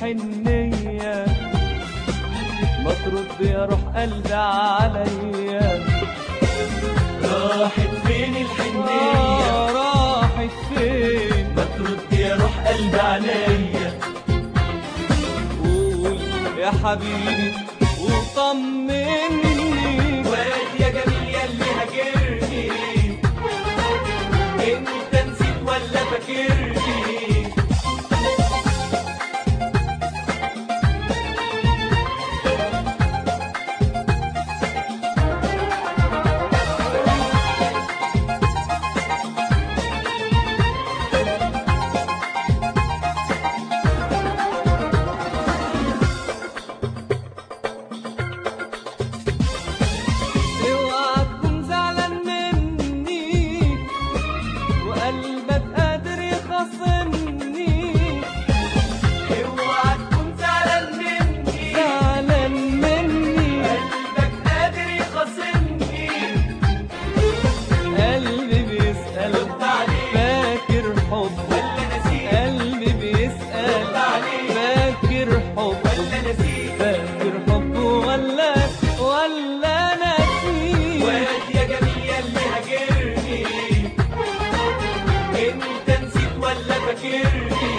الحنية ما ترد يا روح قلبي عليا راحت فين الحنية آه، راحت فين ما ترد يا روح قلبي عليا قول يا حبيبي وطمني واد يا جميل ياللي هاجرني انت نسيت ولا فاكرني اوعى تكون زعلان مني وقلبك قادر يخاصمني اوعى تكون زعلان مني زعلان مني قلبك قادر يخاصمني قلبي بيسأل رد عليه فاكر حب ولا نسيت قلبي بيسأل رد عليه فاكر حب ولا نسيت فاكر حب ولا ولا نسيت واد يا جميل ياللي هاجرني انت نسيت ولا فاكرني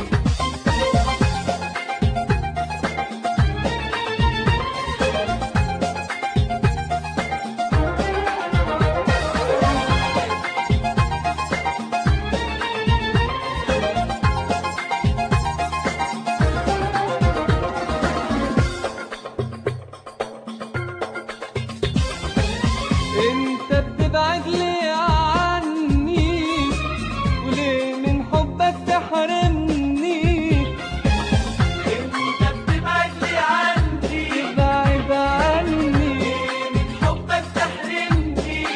انت بتبعد لي عني وليه من حبك تحرمني انت بتبعد لي عني بعد عني من حبك تحرمني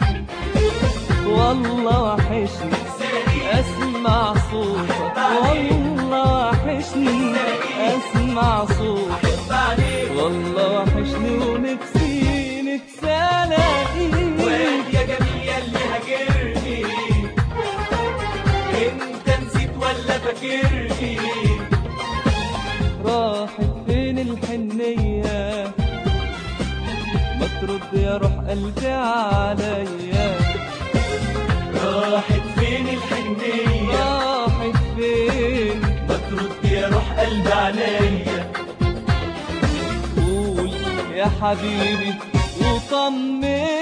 والله وحشني اسمع صوتك والله وحشني اسمع صوتك احب عليك والله وحشني ونفسي نفسي الاقيك واد يا جميل ياللي هاجرني انت نسيت ولا فاكرني راحت فين الحنية ما ترد يا روح قلبي عليا راحت فين الحنية راحت فين ما ترد يا روح قلبي عليا قول يا حبيبي وطمني